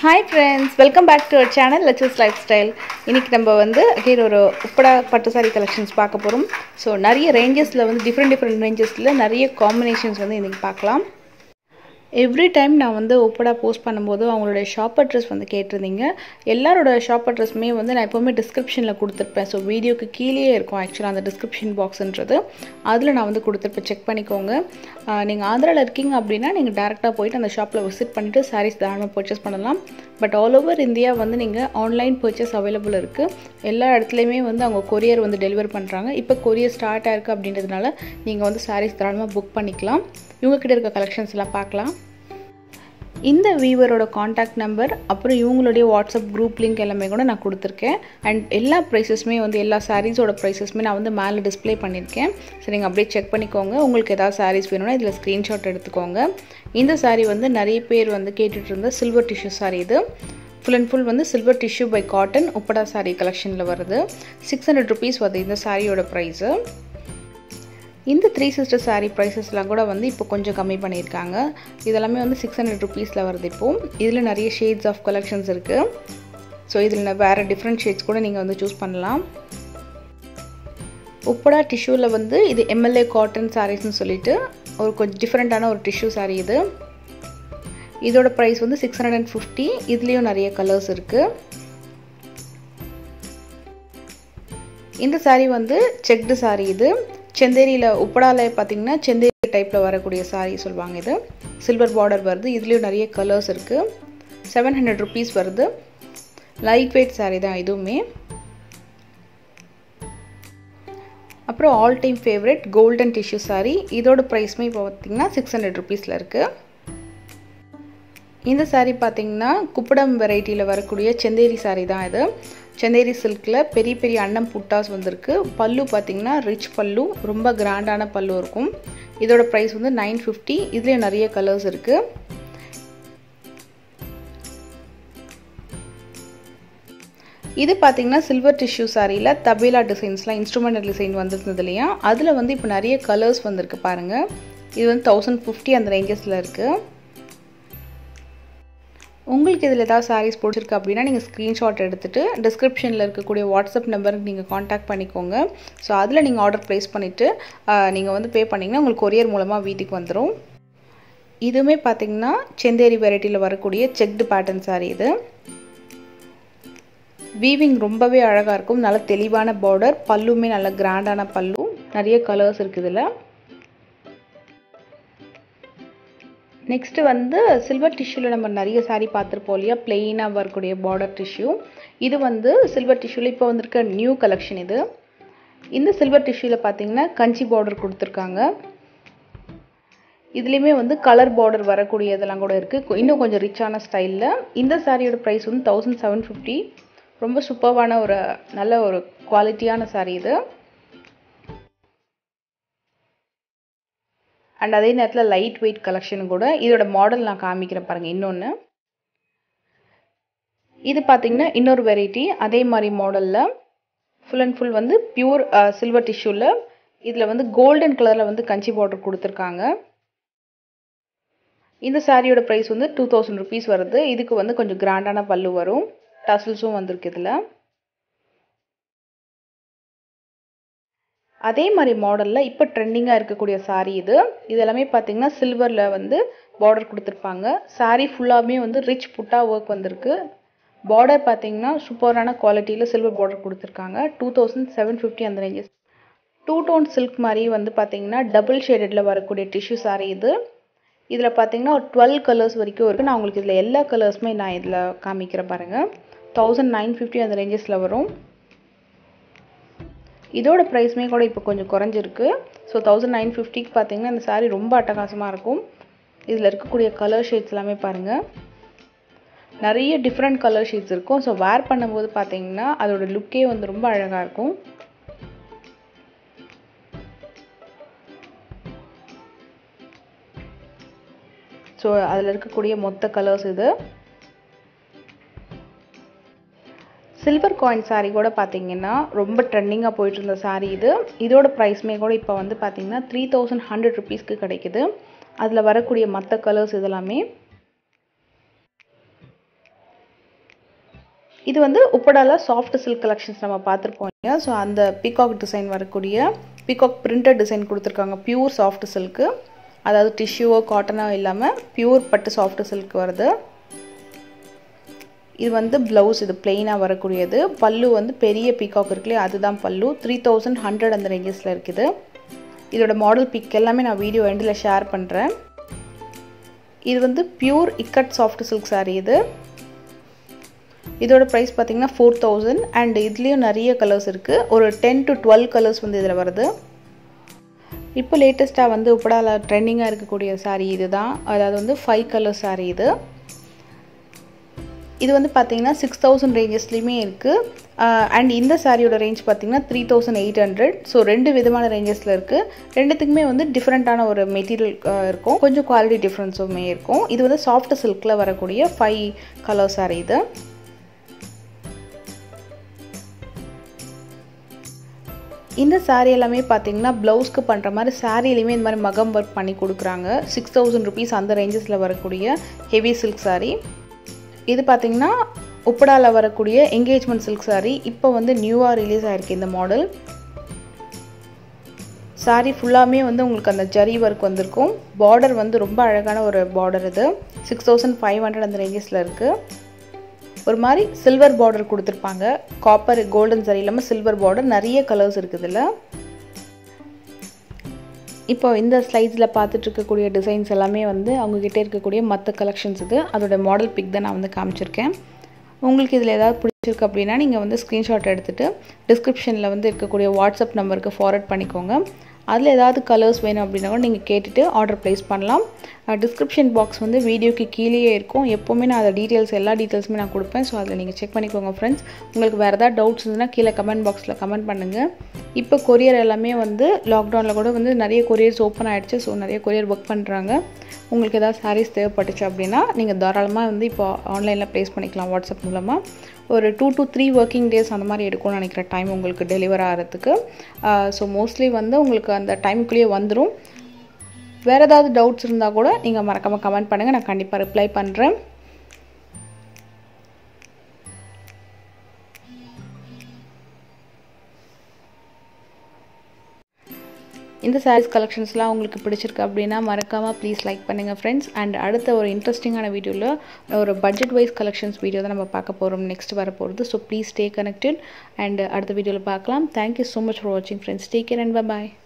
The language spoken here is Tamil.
hi friends welcome back to our channel லெச்சஸ் லைஃப் ஸ்டைல் இன்றைக்கி நம்ம வந்து அகைன் ஒரு உப்படா பட்டு சாரி கலெக்ஷன்ஸ் பார்க்க போகிறோம் ஸோ நிறைய ரேஞ்சஸில் வந்து டிஃப்ரெண்ட் டிஃப்ரெண்ட் ரேஞ்சஸில் நிறைய காம்பினேஷன்ஸ் வந்து இன்றைக்கி பார்க்கலாம் எவ்ரி டைம் நான் வந்து ஒப்படா போஸ்ட் பண்ணும்போது அவங்களுடைய ஷாப் அட்ரஸ் வந்து கேட்டிருந்தீங்க எல்லாரோட ஷாப் அட்ரஸுமே வந்து நான் எப்போவுமே டிஸ்கிரிப்ஷனில் கொடுத்துருப்பேன் ஸோ வீடியோக்கு கீழேயே இருக்கும் ஆக்சுவலாக அந்த டிஸ்கிரிப்ஷன் பாக்ஸ்ன்றது அதில் நான் வந்து கொடுத்துருப்பேன் செக் பண்ணிக்கோங்க நீங்கள் ஆந்திராவில் இருக்கீங்க அப்படின்னா நீங்கள் டேரெக்டாக போயிட்டு அந்த ஷாப்பில் விசிட் பண்ணிவிட்டு சாரீஸ் தாராளமாக பர்ச்சேஸ் பண்ணலாம் பட் ஆல் ஓவர் இந்தியா வந்து நீங்கள் ஆன்லைன் பர்ச்சேஸ் அவைலபிள் இருக்குது எல்லா இடத்துலையுமே வந்து அவங்க கொரியர் வந்து டெலிவர் பண்ணுறாங்க இப்போ கொரியர் ஸ்டார்ட் ஆயிருக்கு அப்படின்றதுனால நீங்கள் வந்து சாரீஸ் தாராளமாக புக் பண்ணிக்கலாம் இவங்கக்கிட்ட இருக்க கலெக்ஷன்ஸ் எல்லாம் பார்க்கலாம் இந்த வீவரோட காண்டாக்ட் நம்பர் அப்புறம் இவங்களுடைய வாட்ஸ்அப் குரூப் லிங்க் எல்லாமே கூட நான் கொடுத்துருக்கேன் அண்ட் எல்லா ப்ரைஸஸுமே வந்து எல்லா சாரீஸோட ப்ரைஸஸுமே நான் வந்து மேலே டிஸ்பிளே பண்ணியிருக்கேன் சரி நீங்கள் அப்படியே செக் பண்ணிக்கோங்க உங்களுக்கு ஏதாவது சாரீஸ் வேணும்னா இதில் ஸ்க்ரீன்ஷாட் எடுத்துக்கோங்க இந்த சாரீ வந்து நிறைய பேர் வந்து கேட்டுட்டு இருந்த சில்வர் டிஷ்யூ சாரீ இது ஃபுல் அண்ட் ஃபுல் வந்து silver tissue by cotton Uppada saree கலெக்ஷனில் வருது சிக்ஸ் ஹண்ட்ரட் ருபீஸ் வருது இந்த சாரியோட ப்ரைஸு இந்த த்ரீ சிஸ்டர் சாரீ ப்ரைஸஸ்லாம் கூட வந்து இப்போ கொஞ்சம் கம்மி பண்ணியிருக்காங்க இதெல்லாமே வந்து சிக்ஸ் ஹண்ட்ரட் ருபீஸில் வருது இப்போது இதில் நிறைய ஷேட்ஸ் ஆஃப் கலெக்ஷன்ஸ் இருக்குது ஸோ இதில் வேறு டிஃப்ரெண்ட் ஷேட்ஸ் கூட நீங்கள் வந்து சூஸ் பண்ணலாம் உப்படா டிஷ்யூவில் வந்து இது எம்எல்ஏ காட்டன் சாரீஸ்னு சொல்லிட்டு ஒரு கொஞ்சம் டிஃப்ரெண்ட்டான ஒரு டிஷ்யூ சாரீ இது இதோட ப்ரைஸ் வந்து சிக்ஸ் ஹண்ட்ரட் அண்ட் ஃபிஃப்டி இதுலேயும் நிறைய கலர்ஸ் இருக்குது இந்த சாரீ வந்து செக்டு சாரீ இது செந்தேரியில் உப்படால பார்த்தீங்கன்னா செந்தேரி டைப்பில் வரக்கூடிய சாரீ சொல்லுவாங்க இது சில்வர் பார்டர் வருது இதுலேயும் நிறைய கலர்ஸ் இருக்குது செவன் ஹண்ட்ரட் ருபீஸ் வருது லைட் வெயிட் சாரீ தான் இதுவுமே அப்புறம் all time favourite golden tissue saree இதோட ப்ரைஸுமே இப்போ பார்த்தீங்கன்னா சிக்ஸ் ஹண்ட்ரட் ருபீஸில் இருக்குது இந்த சாரீ பார்த்தீங்கன்னா குப்படம் வெரைட்டியில் வரக்கூடிய செந்தேரி சாரீ தான் இது செந்தேரி சில்கில் பெரிய பெரிய அன்னம் புட்டாஸ் வந்திருக்கு பல்லு பார்த்தீங்கன்னா ரிச் பல்லு ரொம்ப கிராண்டான பல்லு இருக்கும் இதோட ப்ரைஸ் வந்து நைன் ஃபிஃப்டி இதுலேயும் நிறைய கலர்ஸ் இருக்குது இது பார்த்தீங்கன்னா சில்வர் டிஷ்யூ சாரியில் தபேலா டிசைன்ஸ்லாம் இன்ஸ்ட்ருமெண்டல் டிசைன் வந்திருந்தது இல்லையா அதில் வந்து இப்போ நிறைய கலர்ஸ் வந்திருக்கு பாருங்கள் இது வந்து தௌசண்ட் ஃபிஃப்டி அந்த ரேஞ்சஸில் இருக்குது உங்களுக்கு இதில் ஏதாவது சாரீஸ் பிடிச்சிருக்கு அப்படின்னா நீங்கள் ஸ்க்ரீன்ஷாட் எடுத்துகிட்டு டிஸ்கிரிப்ஷனில் இருக்கக்கூடிய வாட்ஸ்அப் நம்பருக்கு நீங்கள் காண்டாக்ட் பண்ணிக்கோங்க ஸோ அதில் நீங்கள் ஆர்டர் ப்ளேஸ் பண்ணிவிட்டு நீங்கள் வந்து பே பண்ணிங்கன்னா உங்களுக்கு கொரியர் மூலமாக வீட்டுக்கு வந்துடும் இதுவுமே பார்த்தீங்கன்னா செந்தேரி வெரைட்டியில் வரக்கூடிய செக்டு பேட்டர்ன் சாரீ இது வீவிங் ரொம்பவே அழகாக இருக்கும் நல்ல தெளிவான பார்டர் பல்லுமே நல்ல கிராண்டான பல்லு நிறைய கலர்ஸ் இருக்குது இதில் நெக்ஸ்ட்டு வந்து சில்வர் டிஷ்யூவில் நம்ம நிறைய சாரீ பார்த்துருப்போம் இல்லையா பிளெயினாக வரக்கூடிய பார்டர் டிஷ்யூ இது வந்து சில்வர் டிஷ்யூவில் இப்போ வந்திருக்க நியூ கலெக்ஷன் இது இந்த சில்வர் டிஷ்யூவில் பார்த்தீங்கன்னா கஞ்சி பார்டர் கொடுத்துருக்காங்க இதுலேயுமே வந்து கலர் பார்டர் வரக்கூடிய இதெல்லாம் கூட இருக்குது இன்னும் கொஞ்சம் ரிச்சான ஸ்டைலில் இந்த சாரியோட ப்ரைஸ் வந்து தௌசண்ட் செவன் ஃபிஃப்டி ரொம்ப சூப்பர்வான ஒரு நல்ல ஒரு குவாலிட்டியான சாரீ இது அண்ட் அதே நேரத்தில் லைட் வெயிட் கலெக்ஷன் கூட இதோட மாடல் நான் காமிக்கிறேன் பாருங்கள் இன்னொன்று இது பார்த்தீங்கன்னா இன்னொரு வெரைட்டி அதே மாதிரி மாடலில் ஃபுல் அண்ட் ஃபுல் வந்து பியூர் சில்வர் டிஷ்யூவில் இதில் வந்து கோல்டன் கலரில் வந்து கஞ்சி பார்டர் கொடுத்துருக்காங்க இந்த சாரியோட ப்ரைஸ் வந்து டூ தௌசண்ட் ருபீஸ் வருது இதுக்கு வந்து கொஞ்சம் கிராண்டான பல்லு வரும் டசல்ஸும் வந்திருக்கு இதில் அதே மாதிரி மாடலில் இப்போ ட்ரெண்டிங்காக இருக்கக்கூடிய சாரீ இது இது எல்லாமே பார்த்தீங்கன்னா சில்வரில் வந்து பார்டர் கொடுத்துருப்பாங்க சாரீ ஃபுல்லாகவே வந்து ரிச் புட்டா ஒர்க் வந்திருக்கு பார்டர் பார்த்தீங்கன்னா சூப்பரான குவாலிட்டியில் சில்வர் பார்டர் கொடுத்துருக்காங்க டூ தௌசண்ட் செவன் ஃபிஃப்டி அந்த ரேஞ்சஸ் டூ டோன் சில்க் மாதிரி வந்து பார்த்தீங்கன்னா டபுள் ஷேடடில் வரக்கூடிய டிஷ்யூ சாரீ இது இதில் பார்த்தீங்கன்னா ஒரு டுவெல் கலர்ஸ் வரைக்கும் இருக்குது நான் உங்களுக்கு இதில் எல்லா கலர்ஸுமே நான் இதில் காமிக்கிறேன் பாருங்கள் தௌசண்ட் நைன் ஃபிஃப்டி அந்த ரேஞ்சஸில் வரும் இதோட ப்ரைஸுமே கூட இப்போ கொஞ்சம் குறைஞ்சிருக்கு ஸோ தௌசண்ட் நைன் ஃபிஃப்டிக்கு பார்த்தீங்கன்னா இந்த சாரீ ரொம்ப அட்டகாசமாக இருக்கும் இதில் இருக்கக்கூடிய கலர் ஷேட்ஸ் எல்லாமே பாருங்கள் நிறைய டிஃப்ரெண்ட் கலர் ஷேட்ஸ் இருக்கும் ஸோ வேர் பண்ணும்போது பார்த்தீங்கன்னா அதோட லுக்கே வந்து ரொம்ப அழகாக இருக்கும் ஸோ அதில் இருக்கக்கூடிய மொத்த கலர்ஸ் இது சில்வர் காயின் சாரீ கூட பார்த்தீங்கன்னா ரொம்ப ட்ரெண்டிங்காக போயிட்டு இருந்த சாரீ இது இதோட ப்ரைஸ்மே கூட இப்போ வந்து பார்த்தீங்கன்னா த்ரீ தௌசண்ட் ஹண்ட்ரட் ருபீஸ்க்கு கிடைக்குது அதில் வரக்கூடிய மற்ற கலர்ஸ் இதெல்லாமே இது வந்து உப்படால சாஃப்ட் சில்க் கலெக்ஷன்ஸ் நம்ம பார்த்துருப்போம் இல்லையா ஸோ அந்த பீகாக் டிசைன் வரக்கூடிய பீகாக் பிரிண்டட் டிசைன் கொடுத்துருக்காங்க பியூர் சாஃப்ட் சில்க்கு அதாவது டிஷ்யூவோ காட்டனோ இல்லாமல் பியூர் பட்டு சாஃப்ட் சில்க் வருது இது வந்து ப்ளவுஸ் இது பிளெயினாக வரக்கூடியது பல்லு வந்து பெரிய பீகாக் இருக்குல்லையே அதுதான் பல்லு த்ரீ தௌசண்ட் ஹண்ட்ரட் அந்த ரேஞ்சஸில் இருக்குது இதோட மாடல் பிக் எல்லாமே நான் வீடியோ எண்டில் ஷேர் பண்ணுறேன் இது வந்து pure ikat soft silk saree இது இதோட ப்ரைஸ் பார்த்தீங்கன்னா ஃபோர் தௌசண்ட் அண்ட் இதுலேயும் நிறைய கலர்ஸ் இருக்குது ஒரு டென் டு டுவெல் கலர்ஸ் வந்து இதில் வருது இப்போ லேட்டஸ்ட்டாக வந்து உப்படால ட்ரெண்டிங்காக இருக்கக்கூடிய சாரீ இது தான் அதாவது வந்து ஃபைவ் கலர் சாரீ இது இது வந்து பார்த்தீங்கன்னா சிக்ஸ் தௌசண்ட் ரேஞ்சஸ்லேயுமே இருக்குது அண்ட் இந்த சாரியோட ரேஞ்ச் பார்த்தீங்கன்னா three thousand eight hundred so ரெண்டு விதமான ரேஞ்சஸில் இருக்குது ரெண்டுத்துக்குமே வந்து டிஃப்ரெண்ட்டான ஒரு மெட்டீரியல் இருக்கும் கொஞ்சம் குவாலிட்டி டிஃப்ரென்ஸுமே இருக்கும் இது வந்து சாஃப்ட் சில்கில் வரக்கூடிய ஃபைவ் கலர் சாரீ இது இந்த சாரீ எல்லாமே பார்த்தீங்கன்னா ப்ளவுஸ்க்கு பண்ணுற மாதிரி சாரீலையுமே இந்த மாதிரி மகம் ஒர்க் பண்ணி கொடுக்குறாங்க சிக்ஸ் தௌசண்ட் ருபீஸ் அந்த ரேஞ்சஸில் வரக்கூடிய ஹெவி சில்க் சாரீ இது பார்த்தீங்கன்னா உப்படாவில் வரக்கூடிய என்கேஜ்மெண்ட் சில்க் சாரீ இப்போ வந்து நியூவாக ரிலீஸ் ஆகிருக்கு இந்த மாடல் சாரீ ஃபுல்லாமே வந்து உங்களுக்கு அந்த ஜரி ஒர்க் வந்திருக்கும் பார்டர் வந்து ரொம்ப அழகான ஒரு பார்டர் இது சிக்ஸ் தௌசண்ட் ஃபைவ் ஹண்ட்ரட் அந்த ரேஞ்சஸில் இருக்குது ஒரு மாதிரி சில்வர் பார்டர் கொடுத்துருப்பாங்க காப்பர் கோல்டன் சரி இல்லாமல் சில்வர் பார்டர் நிறைய கலர்ஸ் இருக்குது இதில் இப்போ இந்த ஸ்லைட்ஸில் பார்த்துட்டு இருக்கக்கூடிய டிசைன்ஸ் எல்லாமே வந்து அவங்கக்கிட்ட இருக்கக்கூடிய மற்ற கலெக்ஷன்ஸ் இது அதோட மாடல் பிக் தான் நான் வந்து காமிச்சிருக்கேன் உங்களுக்கு இதில் ஏதாவது பிடிச்சிருக்கு அப்படின்னா நீங்கள் வந்து ஸ்க்ரீன்ஷாட் எடுத்துகிட்டு டிஸ்கிரிப்ஷனில் வந்து இருக்கக்கூடிய வாட்ஸ்அப் நம்பருக்கு ஃபார்வர்ட் பண்ணிக்கோங்க அதில் ஏதாவது கலர்ஸ் வேணும் அப்படின்னா கூட நீங்கள் கேட்டுட்டு ஆர்டர் ப்ளேஸ் பண்ணலாம் டிஸ்கிரிப்ஷன் பாக்ஸ் வந்து வீடியோக்கு கீழேயே இருக்கும் எப்போவுமே நான் அதை டீட்டெயில்ஸ் எல்லா டீட்டெயில்ஸுமே நான் கொடுப்பேன் ஸோ அதில் நீங்கள் செக் பண்ணிக்கோங்க ஃப்ரெண்ட்ஸ் உங்களுக்கு வேறு ஏதாவது டவுட்ஸ் இருந்ததுன்னா கீழே கமெண்ட் பாக்ஸில் கமெண்ட் பண்ணுங்கள் இப்போ கொரியர் எல்லாமே வந்து லாக்டவுனில் கூட வந்து நிறைய கொரியர்ஸ் ஓப்பன் ஆகிடுச்சு ஸோ நிறைய கொரியர் ஒர்க் பண்ணுறாங்க உங்களுக்கு ஏதாவது சாரீஸ் தேவைப்பட்டுச்சு அப்படின்னா நீங்கள் தாராளமாக வந்து இப்போ ஆன்லைனில் ப்ளேஸ் பண்ணிக்கலாம் வாட்ஸ்அப் மூலமாக ஒரு two to three working days அந்த மாதிரி எடுக்கும்னு நினைக்கிற டைம் உங்களுக்கு டெலிவர் ஆகிறதுக்கு ஸோ மோஸ்ட்லி வந்து உங்களுக்கு அந்த டைமுக்குள்ளேயே வந்துடும் வேறு ஏதாவது டவுட்ஸ் இருந்தால் கூட நீங்கள் மறக்காமல் கமெண்ட் பண்ணுங்கள் நான் கண்டிப்பாக ரிப்ளை பண்ணுறேன் இந்த சாரீஸ் கலெக்ஷன்ஸ்லாம் உங்களுக்கு பிடிச்சிருக்கு அப்படின்னா மறக்காமல் ப்ளீஸ் லைக் பண்ணுங்கள் ஃப்ரெண்ட்ஸ் அண்ட் அடுத்த ஒரு இன்ட்ரெஸ்டிங்கான வீடியோவில் ஒரு பட்ஜெட் வைஸ் கலெக்ஷன்ஸ் வீடியோ தான் நம்ம பார்க்க போகிறோம் நெக்ஸ்ட் வர போகிறது so please stay connected and அடுத்த வீடியோவில் பார்க்கலாம் தேங்க்யூ ஸோ மச் ஃபார் வாட்சிங் friends take care and bye